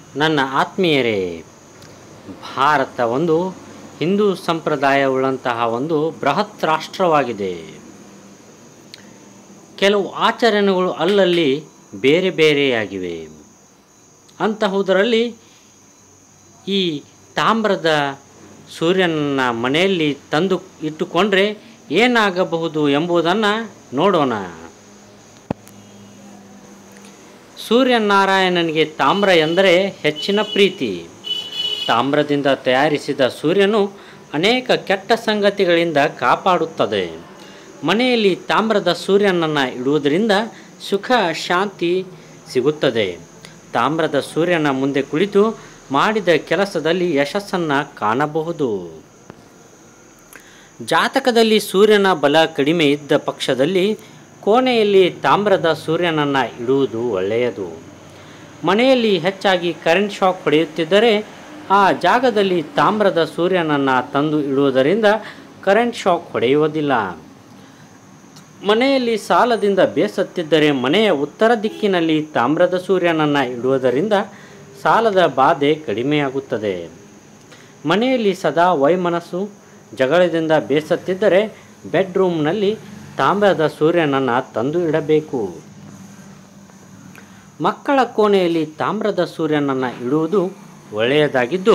ನನ್ನ ಆತ್ಮೀಯರೇ ಭಾರತ ಒಂದು ಹಿಂದೂ ಸಂಪ್ರದಾಯವುಳ್ಳಂತಹ ಒಂದು ಬೃಹತ್ ರಾಷ್ಟ್ರವಾಗಿದೆ ಕೆಲವು ಆಚರಣೆಗಳು ಅಲ್ಲಲ್ಲಿ ಬೇರೆ ಬೇರೆಯಾಗಿವೆ ಅಂತಹುದರಲ್ಲಿ ಈ ತಾಮ್ರದ ಸೂರ್ಯನನ್ನು ಮನೆಯಲ್ಲಿ ತಂದು ಇಟ್ಟುಕೊಂಡ್ರೆ ಏನಾಗಬಹುದು ಎಂಬುದನ್ನು ನೋಡೋಣ ಸೂರ್ಯನಾರಾಯಣನಿಗೆ ತಾಮ್ರ ಎಂದರೆ ಹೆಚ್ಚಿನ ಪ್ರೀತಿ ತಾಮ್ರದಿಂದ ತಯಾರಿಸಿದ ಸೂರ್ಯನು ಅನೇಕ ಕೆಟ್ಟ ಸಂಗತಿಗಳಿಂದ ಕಾಪಾಡುತ್ತದೆ ಮನೆಯಲ್ಲಿ ತಾಮ್ರದ ಸೂರ್ಯನನ್ನು ಇಡುವುದರಿಂದ ಸುಖ ಶಾಂತಿ ಸಿಗುತ್ತದೆ ತಾಮ್ರದ ಸೂರ್ಯನ ಮುಂದೆ ಕುಳಿತು ಮಾಡಿದ ಕೆಲಸದಲ್ಲಿ ಯಶಸ್ಸನ್ನು ಕಾಣಬಹುದು ಜಾತಕದಲ್ಲಿ ಸೂರ್ಯನ ಬಲ ಕಡಿಮೆ ಇದ್ದ ಪಕ್ಷದಲ್ಲಿ ಕೋಣೆಯಲ್ಲಿ ತಾಮ್ರದ ಸೂರ್ಯನನ್ನು ಇಡುವುದು ಒಳ್ಳೆಯದು ಮನೆಯಲ್ಲಿ ಹೆಚ್ಚಾಗಿ ಕರೆಂಟ್ ಶಾಕ್ ಹೊಡೆಯುತ್ತಿದ್ದರೆ ಆ ಜಾಗದಲ್ಲಿ ತಾಮ್ರದ ಸೂರ್ಯನನ್ನು ತಂದು ಇಡುವುದರಿಂದ ಕರೆಂಟ್ ಶಾಕ್ ಹೊಡೆಯುವುದಿಲ್ಲ ಮನೆಯಲ್ಲಿ ಸಾಲದಿಂದ ಬೇಸತ್ತಿದ್ದರೆ ಮನೆಯ ಉತ್ತರ ದಿಕ್ಕಿನಲ್ಲಿ ತಾಮ್ರದ ಸೂರ್ಯನನ್ನು ಇಡುವುದರಿಂದ ಸಾಲದ ಬಾಧೆ ಕಡಿಮೆಯಾಗುತ್ತದೆ ಮನೆಯಲ್ಲಿ ಸದಾ ವೈಮನಸ್ಸು ಜಗಳದಿಂದ ಬೇಸತ್ತಿದ್ದರೆ ಬೆಡ್ರೂಮ್ನಲ್ಲಿ ತಾಮ್ರದ ಸೂರ್ಯನನ್ನು ತಂದು ಇಡಬೇಕು ಮಕ್ಕಳ ಕೋಣೆಯಲ್ಲಿ ತಾಮ್ರದ ಸೂರ್ಯನನ್ನು ಇಡುವುದು ಒಳ್ಳೆಯದಾಗಿದ್ದು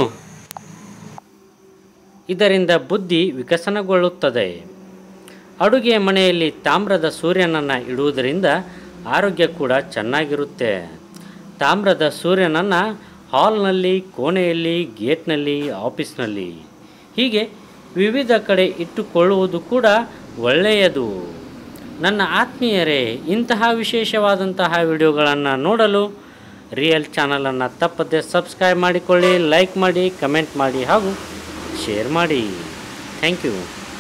ಇದರಿಂದ ಬುದ್ಧಿ ವಿಕಸನಗೊಳ್ಳುತ್ತದೆ ಅಡುಗೆ ಮನೆಯಲ್ಲಿ ತಾಮ್ರದ ಸೂರ್ಯನನ್ನು ಇಡುವುದರಿಂದ ಆರೋಗ್ಯ ಕೂಡ ಚೆನ್ನಾಗಿರುತ್ತೆ ತಾಮ್ರದ ಸೂರ್ಯನನ್ನು ಹಾಲ್ನಲ್ಲಿ ಕೋಣೆಯಲ್ಲಿ ಗೇಟ್ನಲ್ಲಿ ಆಫೀಸ್ನಲ್ಲಿ ಹೀಗೆ ವಿವಿಧ ಕಡೆ ಇಟ್ಟುಕೊಳ್ಳುವುದು ಕೂಡ ಒಳ್ಳೆಯದು ನನ್ನ ಆತ್ಮೀಯರೇ ಇಂತಹ ವಿಶೇಷವಾದಂತಹ ವಿಡಿಯೋಗಳನ್ನು ನೋಡಲು ರಿಯಲ್ ಚಾನಲನ್ನು ತಪ್ಪದೆ ಸಬ್ಸ್ಕ್ರೈಬ್ ಮಾಡಿಕೊಳ್ಳಿ ಲೈಕ್ ಮಾಡಿ ಕಮೆಂಟ್ ಮಾಡಿ ಹಾಗೂ ಶೇರ್ ಮಾಡಿ ಥ್ಯಾಂಕ್ ಯು